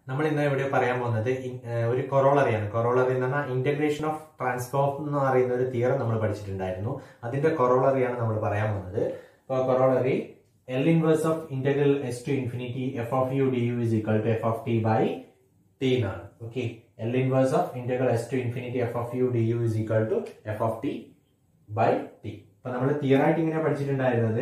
നമ്മൾ ഇന്ന് ഇവിടെ പറയാൻ പോകുന്നത് ഇ- ഏഹ് ഒരു കൊറോളറിയാണ് കൊറോളറി എന്ന് പറഞ്ഞാൽ ഇന്റഗ്രേഷൻ ഓഫ് ട്രാൻസ്ഫോം എന്ന് പറയുന്ന ഒരു തിയറം നമ്മൾ പഠിച്ചിട്ടുണ്ടായിരുന്നു അതിന്റെ കൊറോളറിയാണ് നമ്മൾ പറയാൻ പോകുന്നത് അപ്പോൾ corollary L inverse of integral S to infinity F of U D U is equal to F of T by T എന്നാണ് okay L inverse of integral S to infinity F of U D U is equal to F of T by T അപ്പൊ നമ്മൾ തിയറായിട്ട് ഇങ്ങനെ പഠിച്ചിട്ടുണ്ടായിരുന്നത്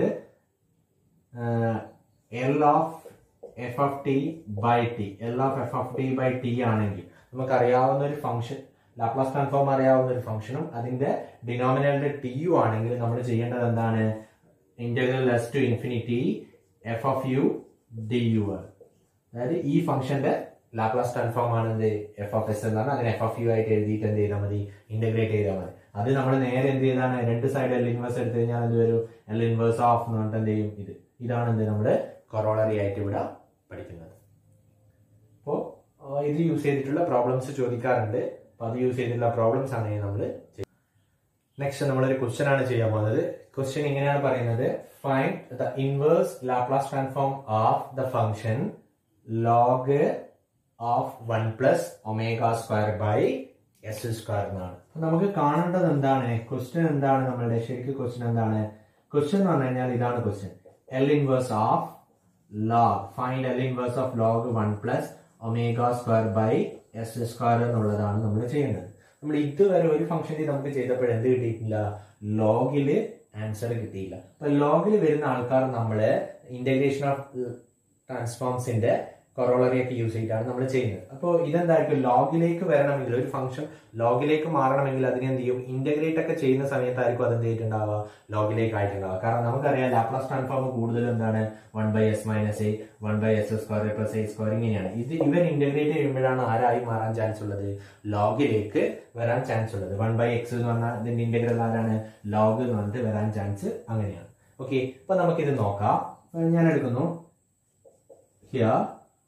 L of F of T by T L of F of T by T ആണെങ്കിൽ നമുക്കറിയാവുന്ന ഒരു function Laplace transform അറിയാവുന്ന ഒരു ഫംഗ്ഷനും അതിന്റെ ഡിനോമിനേറ്റർ ടി യു ആണെങ്കിൽ നമ്മൾ ചെയ്യേണ്ടത് എന്താണ് integral S to infinity F of U D U ആണ് അതായത് ഈ ഫംഗ്ഷന്റെ ലാപ്ലാസ് ട്രാൻസ്ഫോം ആണ് എന്ത് എഫ് ഓഫ് എസ് എന്നാണ് അതിനെ എഫ് ഓഫ് യു ആയിട്ട് എഴുതിയിട്ട് എന്ത് ചെയ്താൽ മതി ഇന്റഗ്രേറ്റ് ചെയ്താൽ മതി അത് നമ്മൾ നേരെ എന്ത് ചെയ്താണ് രണ്ട് സൈഡ് എൽ ഇൻവേഴ്സ് എടുത്തു കഴിഞ്ഞാൽ എന്ത് വരും എൽ ഇൻവേഴ്സ് ഓഫ് എന്ന് പറഞ്ഞിട്ട് എന്ത് ചെയ്യും ഇത് ഇതാണ് എന്ത് നമ്മുടെ കൊറോളറി ആയിട്ട് ഇവിടെ പഠിക്കുന്നത് അപ്പോൾ ഇത് യൂസ് ചെയ്തിട്ടുള്ള പ്രോബ്ലംസ് ചോദിക്കാറുണ്ട് അപ്പൊ അത് യൂസ് ചെയ്തിട്ടുള്ള പ്രോബ്ലംസ് ആണ് നമ്മൾ നെക്സ്റ്റ് നമ്മളൊരു ക്വസ്റ്റ്യൻ ആണ് ചെയ്യാൻ പോകുന്നത് ക്വസ്റ്റ്യൻ ഇങ്ങനെയാണ് പറയുന്നത് find the inverse Laplace transform of the function log of one plus omega square by S square എന്നാണ് അപ്പൊ നമുക്ക് കാണേണ്ടത് എന്താണ് ക്വസ്റ്റ്യൻ എന്താണ് നമ്മളുടെ ശരിക്കും ക്വസ്റ്റ്യൻ എന്താണ് ക്വസ്റ്റ്യൻ എന്ന് പറഞ്ഞു കഴിഞ്ഞാൽ ഇതാണ് question L inverse of log find L inverse of log 1 plus omega square by s square എന്നുള്ളതാണ് നമ്മൾ ചെയ്യേണ്ടത് നമ്മൾ ഇതുവരെ ഒരു ഫംഗ്ഷനിൽ നമുക്ക് ചെയ്തപ്പോൾ എന്ത് കിട്ടിയിട്ടില്ല ലോഗില് ആൻസർ കിട്ടിയില്ല അപ്പൊ ലോഗിൽ വരുന്ന ആൾക്കാർ നമ്മള് ഇന്റഗ്രേഷൻ ഓഫ് ട്രാൻസ്ഫോംസിന്റെ കൊറോളറി ഒക്കെ യൂസ് ചെയ്തിട്ടാണ് നമ്മൾ ചെയ്യുന്നത് അപ്പോൾ ഇതെന്തായിരിക്കും ലോഗിലേക്ക് വരണമെങ്കിൽ ഒരു ഫംഗ്ഷൻ ലോഗിലേക്ക് മാറണമെങ്കിൽ അതിനെ എന്ത് ചെയ്യും ഇന്റഗ്രേറ്റ് ഒക്കെ ചെയ്യുന്ന സമയത്തായിരിക്കും അത് എന്ത് ചെയ്തിട്ടുണ്ടാവുക ലോഗിലേക്ക് ആയിട്ടുണ്ടാവുക കാരണം നമുക്കറിയാം ലാപ്ലാസ് ട്രാൻസ്ഫോം കൂടുതലും എന്താണ് one by S minus A one by S square plus A square ഇങ്ങനെയാണ് ഇത് ഇവർ ഇന്റഗ്രേറ്റ് ചെയ്യുമ്പോഴാണ് ആരായി മാറാൻ ചാൻസ് ഉള്ളത് ലോഗിലേക്ക് വരാൻ ചാൻസ് ഉള്ളത് വൺ ബൈ എക്സ് എന്ന് പറഞ്ഞാൽ ഇതിന്റെ ഇന്റഗ്രൽ ആരാണ് ലോഗ് എന്ന് പറഞ്ഞിട്ട് വരാൻ ചാൻസ് അങ്ങനെയാണ് ഓക്കെ അപ്പൊ നമുക്കിത് നോക്കാം അപ്പൊ ഞാൻ എടുക്കുന്നു here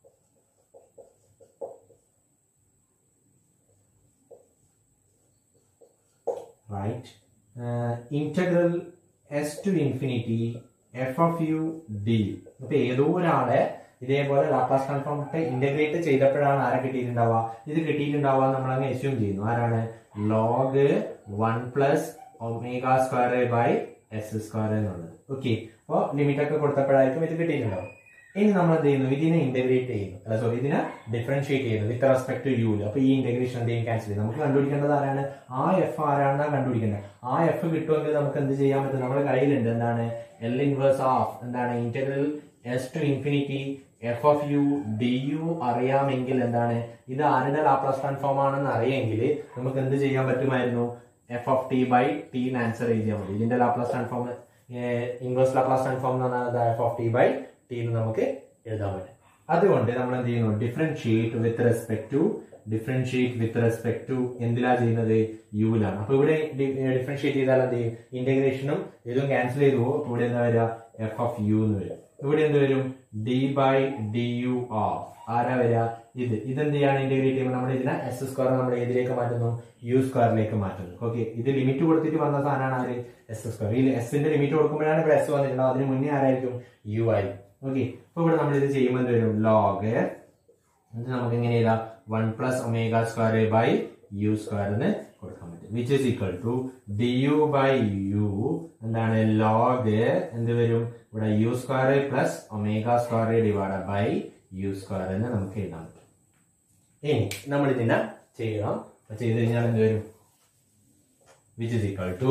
right uh, integral s to infinity f of u d അപ്പൊ ഏതോ ഒരാളെ ഇതേപോലെ ലാപ്ലാസ് ട്രാൻസ്ഫോം ഇന്റഗ്രേറ്റ് ചെയ്തപ്പോഴാണ് ആരെ കിട്ടിയിട്ടുണ്ടാവുക ഇത് കിട്ടിയിട്ടുണ്ടാവുക നമ്മൾ അങ്ങ് അസ്യൂം ചെയ്യുന്നു ആരാണ് log one plus omega square by S square എന്നുള്ളത് ഓക്കെ അപ്പോൾ ലിമിറ്റ് ഒക്കെ കൊടുത്തപ്പോഴായിരിക്കും ഇത് കിട്ടിയിട്ടുണ്ടാവും ഇനി നമ്മൾ എന്ത് ചെയ്യുന്നു ഇതിനെ ഇന്റഗ്രേറ്റ് ചെയ്യുന്നു അല്ല സോറി ഇതിനെ ഡിഫറൻഷിയേറ്റ് ചെയ്യുന്നു വിത്ത് റെസ്പെക്ട് ടു യു അപ്പൊ ഈ ഇന്റഗ്രേഷൻ എന്തെങ്കിലും ക്യാൻസൽ ചെയ്യും നമുക്ക് കണ്ടുപിടിക്കേണ്ടത് ആരാണ് ആ എഫ് ആരാണെന്നാണ് കണ്ടുപിടിക്കേണ്ടത് ആ എഫ് കിട്ടുമെങ്കിൽ നമുക്ക് എന്ത് ചെയ്യാൻ പറ്റും നമ്മുടെ കയ്യിലുണ്ട് എന്താണ് എൽ ഇൻവേഴ്സ് ഓഫ് എന്താണ് integral S to infinity F of U D U അറിയാമെങ്കിൽ എന്താണ് ഇത് ആരുടെ ലാപ്ലാസ് ട്രാൻസ്ഫോം ആണെന്ന് അറിയെങ്കിൽ നമുക്ക് എന്ത് ചെയ്യാൻ പറ്റുമായിരുന്നു F of T by T answer എഴുതിയാൽ മതി ഇതിന്റെ Laplace transform inverse Laplace transform എന്ന് പറഞ്ഞാൽ F of T by T എന്ന് നമുക്ക് എഴുതാൻ പറ്റും അതുകൊണ്ട് നമ്മൾ എന്ത് ചെയ്യുന്നു differentiate with respect to differentiate with respect to എന്തിലാ ചെയ്യുന്നത് യുവിലാണ് അപ്പൊ ഇവിടെ ഡിഫറൻഷിയേറ്റ് ചെയ്താൽ എന്ത് ചെയ്യും ഇന്റഗ്രേഷനും ഇതും ക്യാൻസൽ ചെയ്തു പോകും അപ്പൊ ഇവിടെ എന്താ വരിക എഫ് ഓഫ് യു എന്ന് വരും ഇവിടെ എന്ത് വരും D by D U of ആരാ വരിക ഇത് ഇതെന്ത് ചെയ്യാണ് ഇന്റഗ്രേറ്റ് ചെയ്യുമ്പോൾ നമ്മൾ ഇതിനെ എസ് സ്ക്വയർ നമ്മൾ ഏതിലേക്ക് മാറ്റുന്നു യു സ്ക്വയറിലേക്ക് മാറ്റുന്നു ഓക്കെ ഇത് ലിമിറ്റ് കൊടുത്തിട്ട് വന്ന സാധനമാണ് ആര് എസ് സ്ക്വയർ ഈ എസിന്റെ ലിമിറ്റ് കൊടുക്കുമ്പോഴാണ് ഇവിടെ എസ് വന്നിട്ടുള്ളത് അതിന് മുന്നേ ആരായിരിക്കും യു ആയിരിക്കും ഓക്കെ അപ്പൊ ഇവിടെ നമ്മൾ ഇത് ചെയ്യുമ്പോൾ എന്ത് വരും ലോഗ് ഇത് നമുക്ക് എങ്ങനെ എഴുതാം one plus omega square by U square എന്ന് കൊടുക്കാൻ പറ്റും which is equal to D U by U എന്താണ് ലോഗ് എന്ത് വരും ഇവിടെ U square plus omega square divide by U square എന്ന് നമുക്ക് എഴുതാൻ പറ്റും ഇനി നമ്മൾ ഇതിനെ ചെയ്യണം അപ്പൊ ചെയ്ത് കഴിഞ്ഞാൽ എന്ത് വരും which is equal to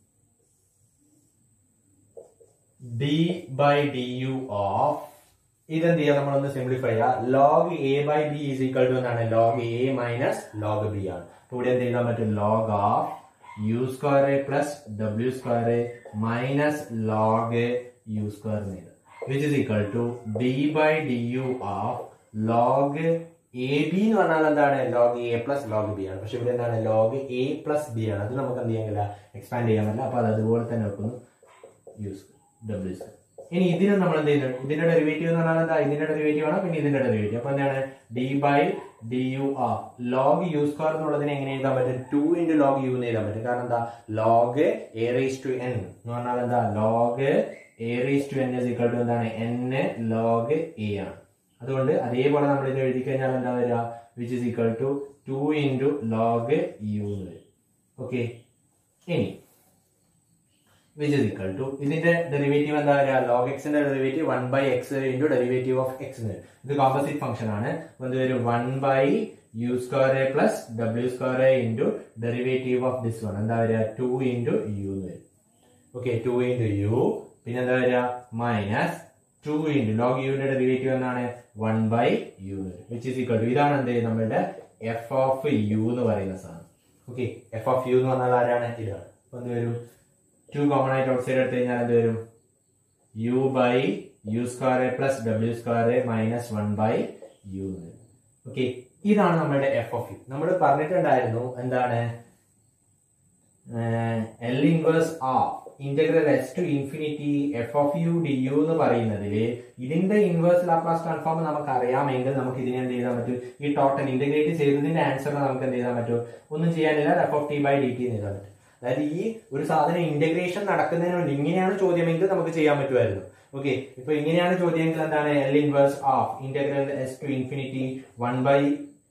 D by D U of ഇതെന്ത് ചെയ്യാം നമ്മളൊന്ന് സിംപ്ലിഫൈ ചെയ്യാം log A by B is equal to എന്താണ് log A minus log B ആണ് അപ്പൊ ഇവിടെ എന്ത് ചെയ്യാൻ പറ്റും log of U square A plus W square A minus log U square which is equal to D by D U of log A B എന്ന് പറഞ്ഞാൽ എന്താണ് log A plus log B ആണ് പക്ഷെ ഇവിടെ എന്താണ് ലോഗ് എ പ്ലസ് ബി ആണ് അത് നമുക്ക് എന്ത് ചെയ്യാൻ പറ്റില്ല എക്സ്പാൻഡ് ചെയ്യാൻ പറ്റില്ല അപ്പൊ അത് അതുപോലെ തന്നെ വെക്കുന്നു യൂസ് ഡബ്ല്യു സ്ക്വയർ ഇനി ഇതിനെ നമ്മൾ എന്ത് ചെയ്യുന്നു ഇതിന്റെ ഡെറിവേറ്റീവ് എന്ന് പറഞ്ഞാൽ എന്താ ഇതിന്റെ ഡെറിവേറ്റീവ് ആണ് പിന്നെ ഇതിന്റെ ഡെറിവേറ്റീവ് അപ്പൊ എന്താണ് D by D U are log U square എന്നുള്ളതിനെ എങ്ങനെ എഴുതാൻ പറ്റും ടു ഇൻറ്റു ലോഗ് യു എന്ന് എഴുതാൻ പറ്റും കാരണം എന്താ log A raise to N എന്ന് പറഞ്ഞാൽ എന്താ log A raise to N is equal to എന്താണ് എൻ ലോഗ് എ ആണ് അതുകൊണ്ട് അതേപോലെ നമ്മൾ ഇത് എഴുതി കഴിഞ്ഞാൽ എന്താ വരിക which is equal to two into log U എന്ന് വരും ഓക്കെ ഇനി വിച്ച് ഇസ് ഈക്വൽ ടു ഇതിന്റെ ഡെറിവേറ്റീവ് എന്താ പറയുക ലോഗ് എക്സിന്റെ derivative one by X into derivative of X എന്ന് വരും ഇത് കോമ്പസിറ്റ് ഫംഗ്ഷൻ ആണ് അപ്പൊ എന്ത് വരും one by U square A plus W square A into derivative of this one എന്താ വരിക ടു ഇൻറ്റു യു എന്ന് വരും ഓക്കെ ടു ഇൻറ്റു യു പിന്നെ എന്താ വരിക മൈനസ് ടു ഇൻറ്റു ലോഗ് യുവിന്റെ ഡെറിവേറ്റീവ് എന്താണ് one by u which is equal to ഇതാണ് എന്ത് നമ്മളുടെ എഫ് ഓഫ് യു എന്ന് പറയുന്ന സാധനം ഓക്കെ എഫ് ഓഫ് യു എന്ന് പറഞ്ഞാൽ ആരാണ് ഇതാണ് അപ്പൊ എന്ത് വരും ടു കോമൺ ആയിട്ട് ഔട്ട് സൈഡ് എടുത്തു കഴിഞ്ഞാൽ എന്ത് വരും U by U square A plus W square A minus one by U എന്ന് വരും ഓക്കെ ഇതാണ് നമ്മുടെ എഫ് ഓഫ് യു നമ്മൾ പറഞ്ഞിട്ടുണ്ടായിരുന്നു എന്താണ് L inverse of integral S to infinity F of U D u എന്ന് പറയുന്നതിൽ ഇതിന്റെ ഇൻവേഴ്സ് ലാപ്ലാസ് ട്രാൻസ്ഫോം നമുക്ക് അറിയാമെങ്കിൽ നമുക്ക് ഇതിനെ എന്ത് ചെയ്താൽ പറ്റും ഈ ടോട്ടൽ ഇന്റഗ്രേറ്റ് ചെയ്തതിന്റെ ആൻസർ നമുക്ക് എന്ത് ചെയ്താൽ പറ്റും ഒന്നും ചെയ്യാനില്ല f of T by d t എന്ന് എഴുതാൻ പറ്റും അതായത് ഈ ഒരു സാധനം ഇന്റഗ്രേഷൻ നടക്കുന്നതിന് വേണ്ടി ഇങ്ങനെയാണ് ചോദ്യമെങ്കിൽ നമുക്ക് ചെയ്യാൻ പറ്റുമായിരുന്നു ഓക്കെ ഇപ്പൊ ഇങ്ങനെയാണ് ചോദ്യമെങ്കിൽ എന്താണ് L inverse of integral S to infinity one by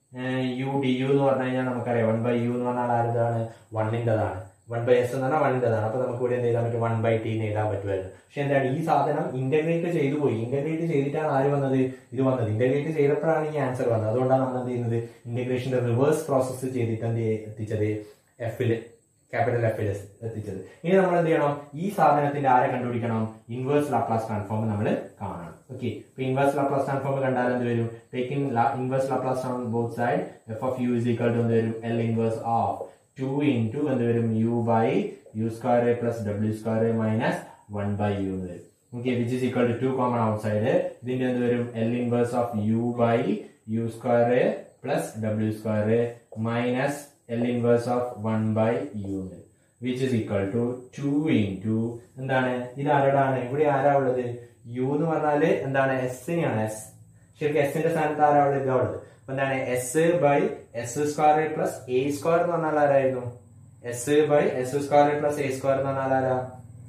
u D u എന്ന് പറഞ്ഞു കഴിഞ്ഞാൽ നമുക്കറിയാം വൺ ബൈ യു എന്ന് പറഞ്ഞാൽ ആരുതാണ് വണ്ണിൻ്റെതാണ് വൺ ബൈ എസ് എന്ന് പറഞ്ഞാൽ വണ്ണിൻ്റെതാണ് അപ്പൊ നമുക്ക് ഇവിടെ എന്ത് ചെയ്താൻ പറ്റും വൺ ബൈ ടി എന്ന് എഴുതാൻ പറ്റുമായിരുന്നു പക്ഷെ എന്താണ് ഈ സാധനം ഇന്റഗ്രേറ്റ് ചെയ്തു പോയി ഇന്റഗ്രേറ്റ് ചെയ്തിട്ടാണ് ആര് വന്നത് ഇത് വന്നത് ഇന്റഗ്രേറ്റ് ചെയ്തപ്പോഴാണ് ഈ ആൻസർ വന്നത് അതുകൊണ്ടാണ് നമ്മൾ എന്ത് ചെയ്യുന്നത് ഇന്റഗ്രേഷന്റെ റിവേഴ്സ് പ്രോസസ്സ് ചെയ്തിട്ട് എന്ത് ചെയ്യ- എത്തിച്ചത് എഫില് ക്യാപിറ്റൽ എഫിൽ എത്തിച്ചത് ഇനി നമ്മൾ എന്ത് ചെയ്യണം ഈ സാധനത്തിന്റെ ആരെ കണ്ടുപിടിക്കണം ഇൻവേഴ്സ് ലാപ്ലാസ് ട്രാൻസ്ഫോം നമ്മൾ കാണണം ഓക്കെ ഇപ്പൊ ഇൻവേഴ്സ് ലാപ്ലാസ് ട്രാൻസ്ഫോം കണ്ടാൽ എന്ത് വരും taking inverse Laplace on both side F of U is equal to എന്ത് വരും L inverse of two into എന്ത് വരും U by U square A plus W square A minus one by U എന്ന് വരും okay which is equal to two common out side ഇതിന്റെ എന്ത് വരും L inverse of U by U square A plus W square A minus L inverse of one by U എന്ന് വരും which is equal to two into എന്താണ് ഇത് ആരോടാണ് ഇവിടെ ആരാ ഉള്ളത് യു എന്ന് പറഞ്ഞാല് എന്താണ് എസിനെയാണ് എസ് ശരിക്കും എസിന്റെ സ്ഥാനത്ത് ആരാ ഉള്ളത് ഇതാ ഉള്ളത് അപ്പൊ എന്താണ് s by S square plus A square എന്ന് പറഞ്ഞാൽ ആരായിരുന്നു s by S square plus A square എന്ന് പറഞ്ഞാൽ ആരാ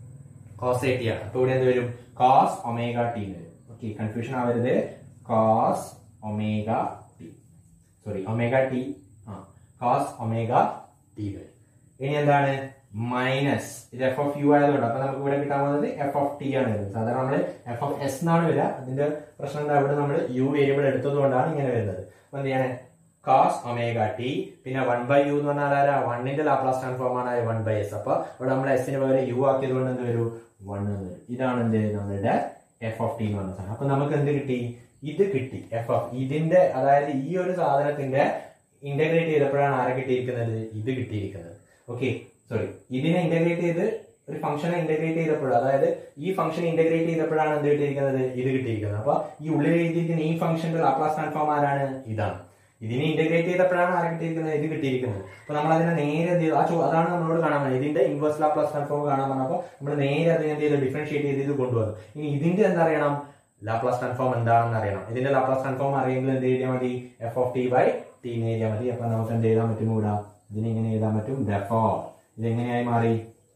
കോസ് എ ടി ആണ് അപ്പൊ ഇവിടെ എന്ത് വരും കോസ് ഒമേഗ ടി എന്ന് വരും ഓക്കെ കൺഫ്യൂഷൻ ആവരുത് cos omega t sorry omega t ആ കോസ് ഒമേഗ ടി വരും ഇനി എന്താണ് മൈനസ് ഇത് എഫ് ഓഫ് യു ആയതുകൊണ്ട് അപ്പൊ നമുക്ക് ഇവിടെ കിട്ടാൻ പോകുന്നത് എഫ് ഓഫ് ടി ആണ് വരുന്നത് സാധാരണ നമ്മൾ എഫ് ഓഫ് എസ് എന്നാണ് വരിക അതിന്റെ പ്രശ്നം എന്താ ഇവിടെ നമ്മൾ യു വേരിയബിൾ എടുത്തത് കൊണ്ടാണ് ഇങ്ങനെ വരുന്നത് അപ്പൊ എന്ത് ചെയ്യണേ കോസ് ഒമേഗ ടി പിന്നെ വൺ ബൈ യു എന്ന് പറഞ്ഞാൽ ആരാ വണ്ണിന്റെ ലാപ്ലാസ് ട്രാൻസ്ഫോം ആണ് വൺ ബൈ എസ് അപ്പൊ ഇവിടെ നമ്മൾ എസിന് പകരം യു ആക്കിയത് കൊണ്ട് എന്ത് വരും വൺ എന്ന് വരും ഇതാണ് എന്ത് നമ്മളുടെ എഫ് ഓഫ് ടി എന്ന് പറഞ്ഞ സാധനം അപ്പൊ നമുക്ക് എന്ത് കിട്ടി ഇത് കിട്ടി എഫ് ഓഫ് ഇതിന്റെ അതായത് ഈ ഒരു സാധനത്തിന്റെ ഇന്റഗ്രേറ്റ് ചെയ്തപ്പോഴാണ് ആരെ കിട്ടിയിരിക്കുന്നത് ഇത് കിട്ടിയിരിക്കുന്നത് ഓക്കെ സോറി ഇതിനെ ഇന്റഗ്രേറ്റ് ചെയ്ത് ഒരു ഫംഗ്ഷനെ ഇന്റഗ്രേറ്റ് ചെയ്തപ്പോൾ അതായത് ഈ ഫംഗ്ഷൻ ഇന്റഗ്രേറ്റ് ചെയ്തപ്പോഴാണ് എന്ത് കിട്ടിയിരിക്കുന്നത് ഇത് കിട്ടിയിരിക്കുന്നത് അപ്പൊ ഈ ഉള്ളിൽ എഴുതിയിരിക്കുന്ന ഈ ഫംഗ്ഷന്റെ ലാപ്ലാസ് ട്രാൻസ്ഫോം ആരാണ് ഇതാണ് ഇതിനെ ഇന്റഗ്രേറ്റ് ചെയ്തപ്പോഴാണ് ആരെ കിട്ടിയിരിക്കുന്നത് ഇത് കിട്ടിയിരിക്കുന്നത് അപ്പൊ നമ്മൾ അതിനെ നേരെ എന്ത് ചെയ്തു ആ ചോ- അതാണ് നമ്മളോട് കാണാൻ പറഞ്ഞത് ഇതിന്റെ ഇൻവേഴ്സ് ലാപ്ലാസ് ട്രാൻസ്ഫോം കാണാൻ പറഞ്ഞപ്പോൾ നമ്മൾ നേരെ അതിനെ എന്ത് ചെയ്ത് ഡിഫറൻഷിയേറ്റ് ചെയ്ത് ഇത് കൊണ്ടുവന്നു ഇനി ഇതിന്റെ എന്താ അറിയണം ലാപ്ലാസ് ട്രാൻസ്ഫോം എന്താണെന്ന് അറിയണം ഇതിന്റെ ലാപ്ലാസ് ട്രാൻസ്ഫോം അറിയെങ്കിൽ എന്ത് ചെയ്താൽ മതി f of T by T എന്ന് എഴുതിയാൽ മതി അപ്പൊ നമുക്ക് എന്ത് എഴുതാൻ പറ്റും കൂടാ ഇതിനെ ഇങ്ങനെ എഴുതാൻ പറ്റും ഡെഫോ ഇത് എങ്ങനെയായി മാറി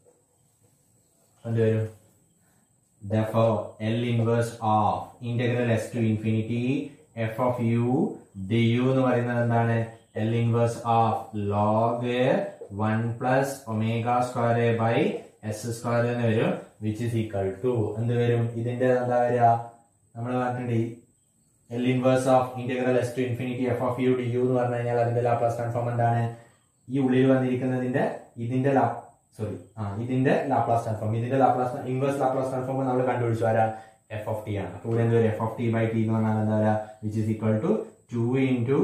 എന്ത് വരും therefore L inverse of integral s to infinity f of u du എന്ന് പറയുന്നത് എന്താണ് L inverse of log 1 plus omega square by s square എന്ന് വരും which is equal to എന്ത് വരും ഇതിന്റെ എന്താ വരിക നമ്മൾ പറഞ്ഞിട്ടുണ്ട് L inverse of integral S to infinity F of U D u എന്ന് പറഞ്ഞു കഴിഞ്ഞാൽ അതിന്റെ ലാപ്ലാസ് ട്രാൻസ്ഫോം എന്താണ് ഈ ഉള്ളിൽ വന്നിരിക്കുന്നതിന്റെ ഇതിന്റെ ലാ സോറി ആ ഇതിന്റെ ലാപ്ലാസ് ട്രാൻസ്ഫോം ഇതിന്റെ ലാപ്ലാസ് ഇൻവേഴ്സ് ലാപ്ലാസ് ട്രാൻസ്ഫോം നമ്മൾ കണ്ടുപിടിച്ചു ആരാ എഫ് ഓഫ് ടി ആണ് അപ്പോൾ ഇവിടെ എന്ത് വരും f of T by T എന്ന് പറഞ്ഞാൽ എന്താ പറയുക which is equal to two into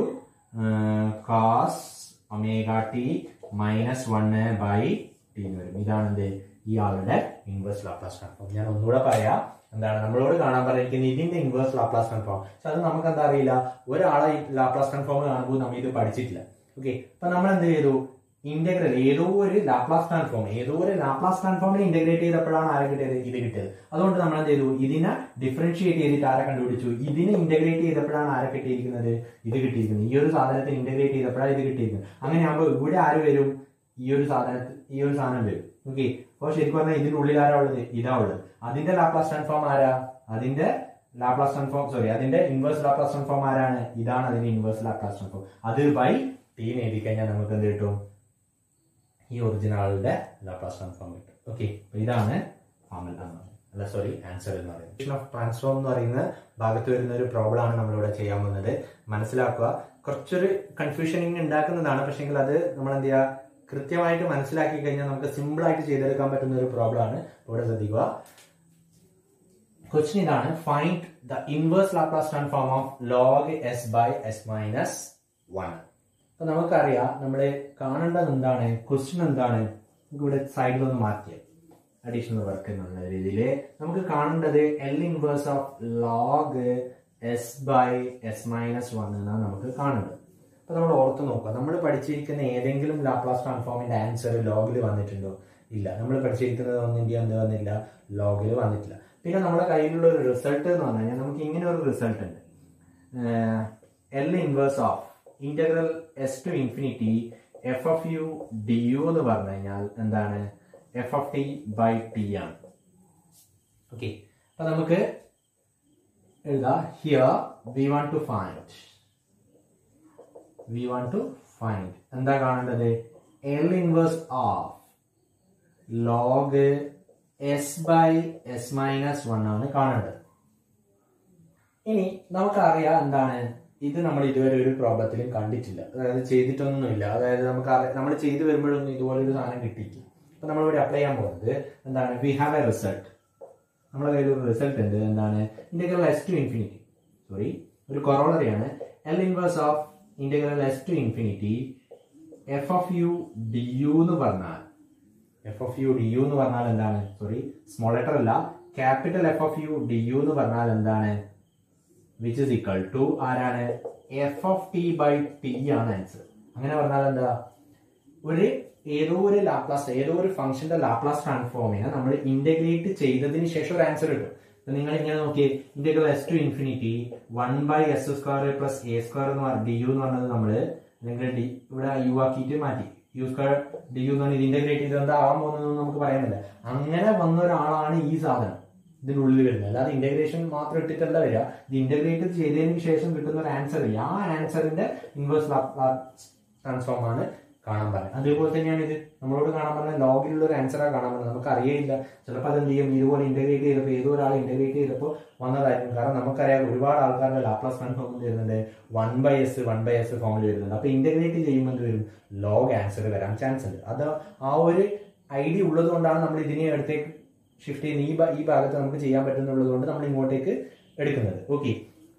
cos omega t minus one by T എന്ന് വരും ഇതാണ് എന്ത് ഈ ആളുടെ ഇൻവേഴ്സ് ലാപ്ലാസ് ട്രാൻസ്ഫോം ഞാൻ ഒന്നുകൂടെ പറയാം എന്താണ് നമ്മളോട് കാണാൻ പറഞ്ഞിരിക്കുന്നത് ഇതിന്റെ ഇൻവേഴ്സ് ലാപ്ലാസ് ട്രാൻസ്ഫോം പക്ഷെ അത് നമുക്ക് എന്താ അറിയില്ല ഒരാളെ ലാപ്ലാസ് ട്രാൻസ്ഫോം കാണുമ്പോൾ നമ്മൾ ഇത് പഠിച്ചിട്ടില്ല ഓക്കെ അപ്പൊ നമ്മൾ എന്ത് ചെയ്തു ഇന്റഗ്രൽ ഏതോ ഒരു ലാപ്ലാസ് ട്രാൻസ്ഫോം ഏതോ ഒരു ലാപ്ലാസ് ട്രാൻസ്ഫോമിനെ ഇന്റഗ്രേറ്റ് ചെയ്തപ്പോഴാണ് ആരെ കിട്ടിയത് ഇത് കിട്ടിയത് അതുകൊണ്ട് നമ്മൾ എന്ത് ചെയ്തു ഇതിനെ ഡിഫറൻഷിയേറ്റ് ചെയ്തിട്ട് ആരെ കണ്ടുപിടിച്ചു ഇതിനെ ഇന്റഗ്രേറ്റ് ചെയ്തപ്പോഴാണ് ആരെ കിട്ടിയിരിക്കുന്നത് ഇത് കിട്ടിയിരിക്കുന്നത് ഈ ഒരു സാധനത്തിന് ഇന്റഗ്രേറ്റ് ചെയ്തപ്പോഴാണ് ഇത് കിട്ടിയിരിക്കുന്നത് അങ്ങനെയാകുമ്പോൾ ഇവിടെ ആര് വരും ഈ ഒരു സാധനത്തിൽ ഈ ഒരു സാധനം വരും ഓക്കെ അപ്പോൾ ശരിക്കും പറഞ്ഞാൽ ഇതിന്റെ ഉള്ളിൽ ആരാ ഉള്ളത് ഇതാ ഉള്ളത് അതിന്റെ ലാപ്ലാസ് ട്രാൻസ്ഫോം ആരാ അതിന്റെ ലാപ്ലാസ് ട്രാൻസ്ഫോം സോറി അതിന്റെ ഇൻവേഴ്സ് ലാപ്ലാസ് ട്രാൻസ്ഫോം ആരാണ് ഇതാണ് അതിന്റെ ഇൻവേഴ്സ് ലാപ്ലാസ് ട്രാൻസ്ഫോം അത് ബൈ ടി എഴുതി കഴിഞ്ഞാൽ നമുക്ക് എന്ത് കിട്ടും ഈ ഒറിജിനാളിന്റെ ലാപ്ലാസ് ട്രാൻസ്ഫോം കിട്ടും ഓക്കെ ഇതാണ് ഫോർമുല എന്ന് പറയുന്നത് അല്ല സോറി ആൻസർ എന്ന് പറയുന്നത് ഓഫ് ട്രാൻസ്ഫോം എന്ന് പറയുന്ന ഭാഗത്ത് വരുന്ന ഒരു പ്രോബ്ലം ആണ് നമ്മളിവിടെ ചെയ്യാൻ പോകുന്നത് മനസ്സിലാക്കുക കുറച്ചൊരു കൺഫ്യൂഷനിങ് ഉണ്ടാക്കുന്നതാണ് പക്ഷെങ്കിൽ അത് നമ്മൾ എന്ത് ചെയ്യുക കൃത്യമായിട്ട് മനസ്സിലാക്കി കഴിഞ്ഞാൽ നമുക്ക് സിമ്പിൾ ആയിട്ട് ചെയ്തെടുക്കാൻ പറ്റുന്ന ഒരു പ്രോബ്ലം ആണ് ഇവിടെ ശ്രദ്ധിക്കുക ക്വസ്റ്റ്യൻ ഇതാണ് find the inverse Laplace transform of log s by S minus one അപ്പൊ നമുക്കറിയാം നമ്മൾ കാണേണ്ടത് എന്താണ് ക്വസ്റ്റ്യൻ എന്താണ് നമുക്ക് ഇവിടെ സൈഡിൽ ഒന്ന് മാറ്റിയത് അഡീഷണൽ വർക്ക് എന്നുള്ള രീതിയിൽ നമുക്ക് കാണേണ്ടത് L inverse of log s by S minus one എന്നാണ് നമുക്ക് കാണേണ്ടത് അപ്പൊ നമ്മൾ ഓർത്ത് നോക്കുക നമ്മൾ പഠിച്ചിരിക്കുന്ന ഏതെങ്കിലും ലാപ്ലാസ് ട്രാൻസ്ഫോമിന്റെ ആൻസർ ലോഗിൽ വന്നിട്ടുണ്ടോ ഇല്ല നമ്മൾ പഠിച്ചിരിക്കുന്നത് ഒന്നിന്റെ എന്ത് വന്നില്ല ലോഗിൽ വന്നിട്ടില്ല പിന്നെ നമ്മുടെ കയ്യിലുള്ള ഒരു റിസൾട്ട് എന്ന് പറഞ്ഞു കഴിഞ്ഞാൽ നമുക്ക് ഇങ്ങനെ ഒരു റിസൾട്ട് ഉണ്ട് L inverse of integral S to infinity F of U D u എന്ന് പറഞ്ഞു കഴിഞ്ഞാൽ എന്താണ് f of T by t ആണ് ഓക്കെ അപ്പൊ നമുക്ക് എഴുതാം here we want to find we want to find എന്താ കാണേണ്ടത് L inverse of log s by S minus one ആണ് കാണേണ്ടത് ഇനി നമുക്കറിയാം എന്താണ് ഇത് നമ്മൾ ഇതുവരെ ഒരു പ്രോബ്ലത്തിലും കണ്ടിട്ടില്ല അതായത് ചെയ്തിട്ടൊന്നുമില്ല അതായത് നമുക്ക് നമ്മൾ ചെയ്തു വരുമ്പോഴൊന്നും ഇതുപോലെ ഒരു സാധനം കിട്ടിയില്ല അപ്പൊ നമ്മൾ ഇവിടെ അപ്ലൈ ചെയ്യാൻ പോകുന്നത് എന്താണ് വി ഹാവ് എ റിസൾട്ട് നമ്മുടെ കയ്യിൽ ഒരു റിസൾട്ട് ഉണ്ട് എന്താണ് integral S to infinity sorry ഒരു കൊറോളറിയാണ് L inverse of integral S to infinity F of U D u എന്ന് പറഞ്ഞാൽ F of U D u എന്ന് പറഞ്ഞാൽ എന്താണ് സോറി സ്മോൾ ലെറ്റർ അല്ല capital F of U D u എന്ന് പറഞ്ഞാൽ എന്താണ് വിച്ച് ഇസ് ഈക്വൽ ടു ആരാണ് f of T by t ആണ് ആൻസർ അങ്ങനെ പറഞ്ഞാൽ എന്താ ഒരു ഏതോ ഒരു ലാപ്ലാസ് ഏതോ ഒരു ഫംഗ്ഷന്റെ ലാപ്ലാസ് ട്രാൻസ്ഫോമിനെ നമ്മൾ ഇന്റഗ്രേറ്റ് ചെയ്തതിന് ശേഷം ഒരു ആൻസർ കിട്ടും അപ്പൊ നിങ്ങൾ ഇങ്ങനെ നോക്കിയേ integral S to infinity one by S square plus A square എന്ന് പറഞ്ഞ ഡി യു എന്ന് പറഞ്ഞത് നമ്മള് അല്ലെങ്കിൽ ഡി ഇവിടെ യു ആക്കിയിട്ട് മാറ്റി യു സ്ക്വയർ ഡി യു എന്ന് പറഞ്ഞാൽ ഇന്റഗ്രേറ്റ് ചെയ്ത് എന്താ ആവാൻ പോകുന്നതെന്ന് നമുക്ക് പറയാനില്ല അങ്ങനെ വന്ന ഒരാളാണ് ഈ സാധനം ഇതിനുള്ളിൽ വരുന്നത് അല്ലാതെ ഇന്റഗ്രേഷൻ മാത്രം ഇട്ടിട്ടല്ല വരിക ഇത് ഇന്റഗ്രേറ്റ് ചെയ്തതിന് ശേഷം കിട്ടുന്ന ഒരു ആൻസർ ആ ആൻസറിന്റെ ഇൻവേഴ്സ് ട്രാൻസ്ഫോം ആണ് കാണാൻ പറഞ്ഞത് അതേപോലെ തന്നെയാണ് ഇത് നമ്മളോട് കാണാൻ പറഞ്ഞ ലോഗിലുള്ള ഒരു ആൻസറാണ് കാണാൻ പറഞ്ഞത് നമുക്ക് അറിയില്ല ചിലപ്പോൾ അതെന്ത് ചെയ്യും ഇതുപോലെ ഇന്റഗ്രേറ്റ് ചെയ്തപ്പോൾ ഏതോ ഒരാൾ ഇന്റഗ്രേറ്റ് ചെയ്തപ്പോൾ വന്നതായിരിക്കും കാരണം നമുക്കറിയാം ഒരുപാട് ആൾക്കാരുടെ ലാപ്ലാസ് ട്രാൻസ്ഫോം വരുന്നുണ്ട് one by s one by s ഫോമിൽ വരുന്നുണ്ട് അപ്പൊ ഇന്റഗ്രേറ്റ് ചെയ്യുമ്പോൾ എന്ത് വരും ലോഗ് ആൻസർ വരാൻ ചാൻസ് ഉണ്ട് അത് ആ ഒരു ഐഡിയ ഉള്ളത് കൊണ്ടാണ് നമ്മൾ ഇതിനെ അടുത്തേക്ക് ഷിഫ്റ്റ് ചെയ്യുന്ന ഈ ഭാ- ഈ ഭാഗത്ത് നമുക്ക് ചെയ്യാൻ പറ്റുന്നുള്ളത് കൊണ്ട് നമ്മൾ ഇങ്ങോട്ടേക്ക് എടുക്കുന്നത് ഓക്കെ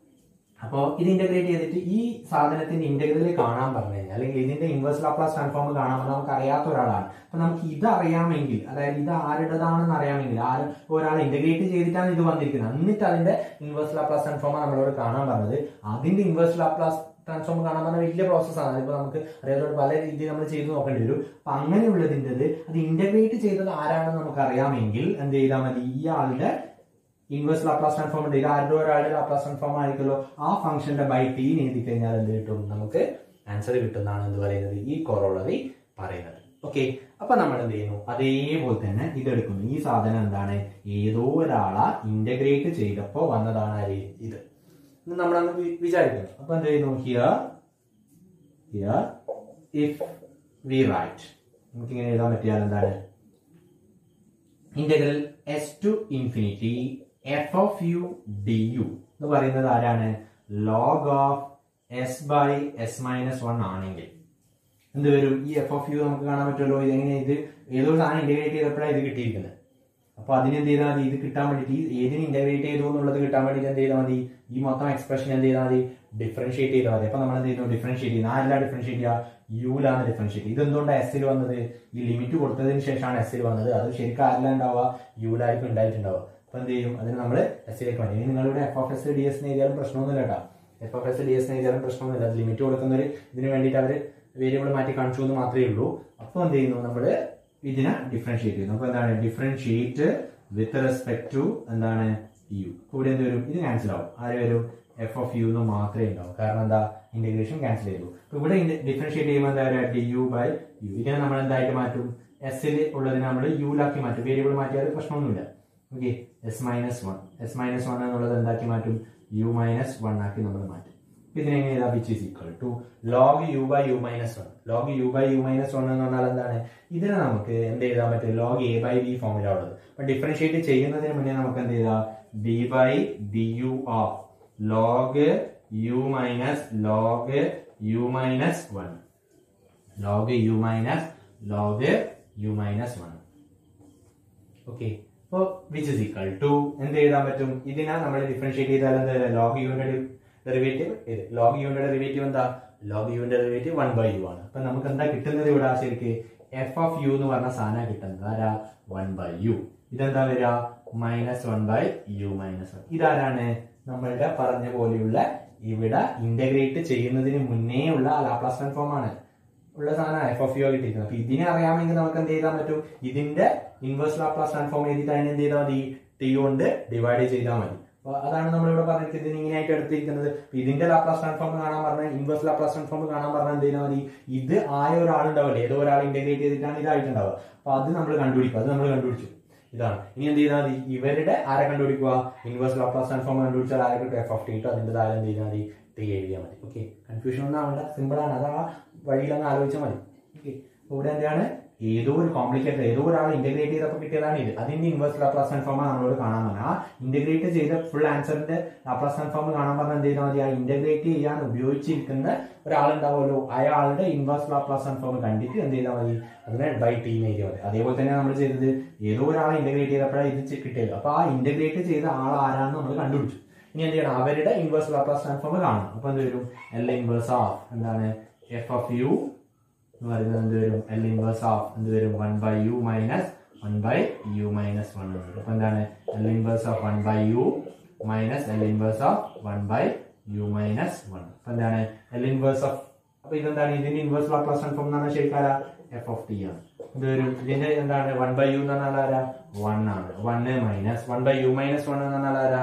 അപ്പോൾ ഇത് ഇന്റഗ്രേറ്റ് ചെയ്തിട്ട് ഈ സാധനത്തിന്റെ ഇന്റഗ്രൽ കാണാൻ പറഞ്ഞു കഴിഞ്ഞാൽ അല്ലെങ്കിൽ ഇതിന്റെ ഇൻവേഴ്സ് ലാപ്ലാസ് ട്രാൻസ്ഫോം കാണാൻ പറഞ്ഞാൽ നമുക്ക് അറിയാത്ത ഒരാളാണ് അപ്പൊ നമുക്ക് ഇത് അറിയാമെങ്കിൽ അതായത് ഇത് ആരുടേതാണെന്ന് അറിയാമെങ്കിൽ ആര് ഒരാൾ ഇന്റഗ്രേറ്റ് ചെയ്തിട്ടാണ് ഇത് വന്നിരിക്കുന്നത് എന്നിട്ട് അതിന്റെ ഇൻവേഴ്സ് ലാപ്ലാസ് ട്രാൻസ്ഫോം നമ്മളോട് കാണാൻ പറഞ്ഞത് അതിന്റെ ഇൻവേഴ്സ് ലാപ്ലാസ് ട്രാൻസ്ഫോം കാണാൻ പറഞ്ഞ വലിയ പ്രോസസ്സാണ് അതിപ്പോ നമുക്ക് അറിയാതെ പല രീതിയിൽ നമ്മൾ ചെയ്ത് നോക്കേണ്ടി വരും അപ്പൊ അങ്ങനെയുള്ളതിൻ്റെത് അത് ഇന്റഗ്രേറ്റ് ചെയ്തത് ആരാണെന്ന് നമുക്ക് അറിയാമെങ്കിൽ എന്ത് ചെയ്താൽ മതി ഈ ആളുടെ ഇൻവേഴ്സ് ലാപ്ലാസ് ട്രാൻസ്ഫോം ഉണ്ട് ഇത് ആരുടെ ഒരാളുടെ ലാപ്ലാസ് ട്രാൻസ്ഫോം ആയിരിക്കുമല്ലോ ആ ഫംഗ്ഷന്റെ ബൈ ടി എഴുതി കഴിഞ്ഞാൽ എന്ത് കിട്ടും നമുക്ക് ആൻസർ കിട്ടുന്നതാണ് എന്ത് പറയുന്നത് ഈ കൊറോളറി പറയുന്നത് ഓക്കെ അപ്പൊ നമ്മൾ എന്ത് ചെയ്യുന്നു അതേപോലെ തന്നെ ഇതെടുക്കുന്നു ഈ സാധനം എന്താണ് ഏതോ ഒരാളെ ഇന്റഗ്രേറ്റ് ചെയ്തപ്പോ വന്നതാണ് ആര് ഇത് എന്ന് നമ്മളങ്ങ് വി- വിചാരിക്കുന്നു അപ്പൊ എന്ത് ചെയ്യുന്നു here here if we write നമുക്ക് ഇങ്ങനെ എഴുതാൻ പറ്റിയാൽ എന്താണ് integral S to infinity F of U D u എന്ന് പറയുന്നത് ആരാണ് log of s by S minus one ആണെങ്കിൽ എന്ത് വരും ഈ എഫ് ഓഫ് യു നമുക്ക് കാണാൻ പറ്റുമല്ലോ ഇത് എങ്ങനെ ഇത് ഏതോ ഒരു സാധനം ഇന്റഗ്രേറ്റ് ചെയ്തപ്പോഴാണ് ഇത് കിട്ടിയിരിക്കുന്നത് അപ്പൊ അതിന് എന്ത് ചെയ്താൽ മതി ഇത് കിട്ടാൻ വേണ്ടിയിട്ട് ഈ ഏതിന് ഇന്റഗ്രേറ്റ് ചെയ്തു എന്നുള്ളത് കിട്ടാൻ വേണ്ടിയിട്ട് എന്ത് ചെയ്താൽ മതി ഈ മൊത്തം എക്സ്പ്രഷൻ എന്ത് ചെയ്താൽ മതി ഡിഫറൻഷിയേറ്റ് ചെയ്താൽ മതി അപ്പൊ നമ്മൾ എന്ത് ചെയ്യുന്നു ഡിഫറൻഷിയേറ്റ് ചെയ്യുന്നത് ആരല്ല ഡിഫറൻഷിയേറ്റ് ചെയ്യുക യുലാണ് ഡിഫറൻഷിയേറ്റ് ഇത് എന്തുകൊണ്ടാണ് എസ്സിൽ വന്നത് ഈ ലിമിറ്റ് കൊടുത്തതിന് ശേഷമാണ് എസ്സിൽ വന്നത് അത് ശരിക്കും ആരില്ല ഉണ്ടാവുക യുലായിരിക്കും ഉണ്ടായിട്ടുണ്ടാവുക അപ്പൊ എന്ത് ചെയ്യും അതിന് നമ്മൾ എസ്സിലേക്ക് മതി ഇനി നിങ്ങളുടെ f of s d s എഴുതിയാലും പ്രശ്നമൊന്നുമില്ല കേട്ടോ f of s d s എഴുതിയാലും പ്രശ്നമൊന്നുമില്ല ലിമിറ്റ് കൊടുക്കുന്നവർ ഇതിന് വേണ്ടിയിട്ട് അവർ വേരിയബിൾ മാറ്റി കാണിച്ചു എന്ന് മാത്രമേ ഉള്ളൂ അപ്പോൾ എന്ത് ചെയ്യുന്നു നമ്മൾ ഇതിനെ ഡിഫറൻഷിയേറ്റ് ചെയ്യുന്നു അപ്പോൾ എന്താണ് ഡിഫറൻഷിയേറ്റ് വിത്ത് റെസ്പെക്ട് ടു എന്താണ് യു കൂടെ എന്ത് വരും ഇത് ക്യാൻസൽ ആവും ആര് വരും എഫ് ഓഫ് യു എന്ന് മാത്രമേ ഉണ്ടാവും കാരണം എന്താ ഇന്റഗ്രേഷൻ ക്യാൻസൽ ചെയ്തു അപ്പൊ ഇവിടെ ഡിഫറൻഷിയേറ്റ് ചെയ്യുമ്പോൾ എന്താ പറയുക ഡി യു ബൈ യു ഇതിനെ നമ്മൾ എന്തായിട്ട് മാറ്റും എസ്സിൽ ഉള്ളതിനെ നമ്മൾ യുലാക്കി മാറ്റും വേരിയബിൾ മാറ്റിയാൽ പ്രശ്നമൊന്നുമില്ല okay s minus one s minus one എന്നുള്ളത് എന്താക്കി മാറ്റും യു മൈനസ് വൺ ആക്കി നമ്മൾ മാറ്റും ഇതിനെ എങ്ങനെ എഴുതാം which is equal to log u by u minus one log u by u minus one എന്ന് പറഞ്ഞാൽ എന്താണ് ഇതിനെ നമുക്ക് എന്ത് എഴുതാൻ പറ്റും ലോഗ് എ ബൈ ബി ഫോമിലാണ് ഉള്ളത് അപ്പൊ ഡിഫറൻഷിയേറ്റ് ചെയ്യുന്നതിന് മുന്നേ നമുക്ക് എന്ത് ചെയ്താം d by D U of log u minus log u minus one log u minus log u minus one okay അപ്പോൾ വിച്ച് ഇസ് ഈക്വൽ ടു എന്ത് എഴുതാൻ പറ്റും ഇതിനെ നമ്മൾ ഡിഫറൻഷിയേറ്റ് ചെയ്താൽ എന്താ ലോഗ് യുവിന്റെ ഡെറിവേറ്റീവ് ഇത് ലോഗ് യുവിന്റെ ഡെറിവേറ്റീവ് എന്താ ലോഗ് യുവിന്റെ ഡെറിവേറ്റീവ് വൺ ബൈ യു ആണ് അപ്പൊ നമുക്ക് എന്താ കിട്ടുന്നത് ഇവിടെ ശരിക്ക് എഫ് ഓഫ് യു എന്ന് പറഞ്ഞ സാധനം കിട്ടുന്നത് ആരാ വൺ ബൈ യു ഇതെന്താ വരിക minus one by u minus one ഇതാരാണ് നമ്മളുടെ പറഞ്ഞ പോലെയുള്ള ഇവിടെ ഇന്റഗ്രേറ്റ് ചെയ്യുന്നതിന് മുന്നേ ഉള്ള ലാപ്ലാസ് ട്രാൻസ്ഫോം ആണ് ഉള്ള സാധനം എഫ് ഓഫ് യു കിട്ടിയിരിക്കുന്നത് അപ്പൊ ഇതിനെ അറിയാമെങ്കിൽ നമുക്ക് എന്ത് ചെയ്താൽ പറ്റും ഇതിന്റെ ഇൻവേഴ്സ് ലാപ്ലാസ് ട്രാൻസ്ഫോം എഴുതിയിട്ട് അതിനെ എന്ത് ചെയ്താൽ മതി ടി കൊണ്ട് ഡിവൈഡ് ചെയ്താൽ മതി അപ്പൊ അതാണ് നമ്മൾ ഇവിടെ പറഞ്ഞിട്ട് ഇതിന് ഇങ്ങനെയായിട്ട് എടുത്തിരിക്കുന്നത് അപ്പൊ ഇതിന്റെ ലാപ്ലാസ് ട്രാൻസ്ഫോം കാണാൻ പറഞ്ഞാൽ ഇൻവേഴ്സ് ലാപ്ലാസ് ട്രാൻസ്ഫോം കാണാൻ പറഞ്ഞാൽ എന്ത് ചെയ്താൽ മതി ഇത് ആയ ഒരാളുണ്ടാവില്ലേ ഏതോ ഒരാൾ ഇന്റഗ്രേറ്റ് ചെയ്തിട്ടാണ് ഇതായിട്ടുണ്ടാവുക അപ്പൊ അത് നമ്മൾ കണ്ടുപിടിക്കും അത് നമ്മൾ കണ്ടുപിടിച്ചു ഇതാണ് ഇനി എന്ത് ചെയ്താൽ മതി ഇവരുടെ ആരെ കണ്ടുപിടിക്കുക ഇൻവേഴ്സ് ലാപ്ലാസ് ട്രാൻസ്ഫോം കണ്ടുപിടിച്ചാൽ ആരെ കിട്ടും എഫ് ഓഫ് ടി കിട്ടും അതിന്റെ താഴെ എന്ത് ചെയ്താൽ മതി ടി എഴുതിയാൽ മതി ഓക്കെ കൺഫ്യൂഷൻ ഒന്നും ആവണ്ട സിമ്പിൾ ആണ് അത് ആ വഴിയിലൊന്ന് ആലോചിച്ചാൽ മതി ഓക്കെ ഇവിടെ എന്താണ് ഏതോ ഒരു കോംപ്ലിക്കേറ്റഡ് ഏതോ ഒരാൾ ഇന്റഗ്രേറ്റ് ചെയ്തപ്പോൾ കിട്ടിയതാണ് ഇത് അതിന്റെ ഇൻവേഴ്സ് ലാപ്ലാസ് ട്രാൻസ്ഫോം നമ്മളോട് കാണാൻ പറഞ്ഞത് ആ ഇന്റഗ്രേറ്റ് ചെയ്ത ഫുൾ ആൻസറിന്റെ ലാപ്ലാസ് ട്രാൻസ്ഫോം കാണാൻ പറഞ്ഞാൽ എന്ത് ചെയ്താൽ മതി ആ ഇന്റഗ്രേറ്റ് ചെയ്യാൻ ഉപയോഗിച്ചിരിക്കുന്ന ഒരാളുണ്ടാവുമല്ലോ അയാളുടെ ഇൻവേഴ്സ് ലാപ്ലാസ് ട്രാൻസ്ഫോം കണ്ടിട്ട് എന്ത് ചെയ്താൽ മതി അതിനെ ബൈ ടി എന്ന് എഴുതിയാൽ മതി അതേപോലെ തന്നെ നമ്മൾ ചെയ്തത് ഏതോ ഒരാളെ ഇന്റഗ്രേറ്റ് ചെയ്തപ്പോഴാണ് ഇത് കിട്ടിയത് അപ്പൊ ആ ഇന്റഗ്രേറ്റ് ചെയ്ത ആൾ ആരാന്ന് നമ്മൾ കണ്ടുപിടിച്ചു ഇനി എന്ത് ചെയ്യണം അവരുടെ ഇൻവേഴ്സ് ലാപ്ലാസ് ട്രാൻസ്ഫോം കാണണം അപ്പൊ എന്ത് വരും എൽ ഇൻവേഴ്സ് ഓഫ് എന്താണ് എഫ് ഓഫ് യു എന്ന് പറയുന്നത് എന്ത് വരും എൽ ഇൻവേഴ്സ് ഓഫ് എന്ത് വരും one by u minus one by u minus one വരും അപ്പൊ എന്താണ് L inverse of one by u minus L inverse of one by u minus one അപ്പൊ എന്താണ് എൽ ഇൻവേഴ്സ് ഓഫ് അപ്പൊ ഇതെന്താണ് ഇതിന്റെ ഇൻവേഴ്സ് ലാപ്ലാസ് ട്രാൻസ്ഫോം എന്ന് പറഞ്ഞാൽ ശരിക്കാരാ എഫ് ഓഫ് ടി ആണ് ഇത് വരും ഇതിന്റെ എന്താണ് വൺ ബൈ യു എന്ന് പറഞ്ഞാൽ ആരാ വൺ ആണ് one minus one by u minus one എന്ന് പറഞ്ഞാൽ ആരാ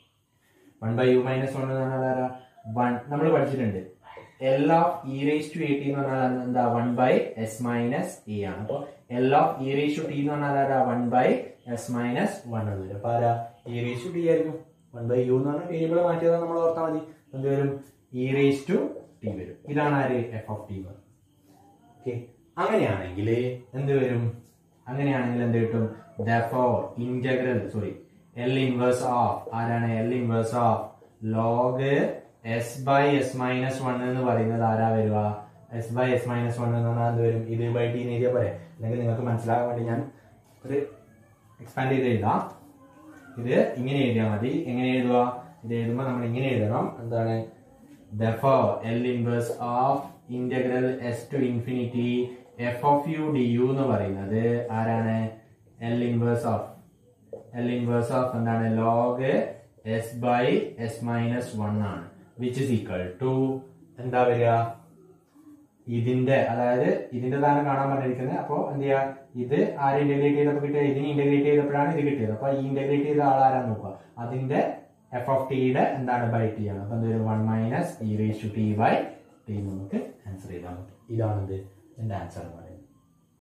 one by u minus one എന്ന് പറഞ്ഞാൽ ആരാ വൺ നമ്മൾ പഠിച്ചിട്ടുണ്ട് L of e raise to a t എന്ന് പറഞ്ഞാൽ എന്താ one by S minus a ആണ് അപ്പൊ L of e raise to t എന്ന് പറഞ്ഞാൽ ആരാ one by S minus one എന്ന് വരും അപ്പൊ ആരാ ഇ റേസ് ടു ടി ആയിരിക്കും വൺ ബൈ യു എന്ന് പറഞ്ഞാൽ വേരിയബിൾ മാറ്റിയത് നമ്മൾ ഓർത്താൽ മതി എന്ത് വരും ഇ റേസ് ടു ടി വരും ഇതാണ് ആര് എഫ് ഓഫ് ടി ഓക്കെ അങ്ങനെയാണെങ്കിൽ എന്ത് വരും അങ്ങനെയാണെങ്കിൽ എന്ത് കിട്ടും ദോർ integral sorry L inverse of ആരാണ് L inverse of log s by S minus one എന്ന് പറയുന്നത് ആരാ വരിക s by S minus one എന്ന് പറഞ്ഞാൽ എന്ത് വരും ഇത് ബൈ ടി എഴുതിയാൽ പോരെ അല്ലെങ്കിൽ നിങ്ങൾക്ക് മനസ്സിലാകാൻ വേണ്ടി ഞാൻ ഒരു എക്സ്പാൻഡ് ചെയ്ത് എഴുതാം ഇത് ഇങ്ങനെ എഴുതിയാൽ മതി എങ്ങനെ എഴുതുക ഇത് എഴുതുമ്പോൾ നമ്മൾ ഇങ്ങനെ എഴുതണം എന്താണ് therefore L inverse of integral s to infinity f of u du എന്ന് പറയുന്നത് ആരാണ് L inverse of L inverse of എന്താണ് log s by s minus 1 ആണ് which is equal to എന്താ വരിക ഇതിന്റെ അതായത് ഇതിന്റെ താണ് കാണാൻ പറഞ്ഞിരിക്കുന്നത് അപ്പോ എന്ത് ചെയ്യാ ഇത് ആര് ഇന്റഗ്രേറ്റ് ചെയ്തപ്പോൾ കിട്ടിയ ഇതിന് ഇന്റഗ്രേറ്റ് ചെയ്തപ്പോഴാണ് ഇത് കിട്ടിയത് അപ്പൊ ഈ ഇന്റഗ്രേറ്റ് ചെയ്ത ആളാരാന്ന് നോക്കുക അതിന്റെ എഫ് ഓഫ് ടിയുടെ എന്താണ് ബൈ ടി ആണ് അപ്പൊ എന്തൊരു one minus e raise to t by t നമുക്ക് ആൻസർ ചെയ്താൽ പറ്റും ഇതാണ് ഇത് എന്റെ ആൻസർ എന്ന് പറയുന്നത്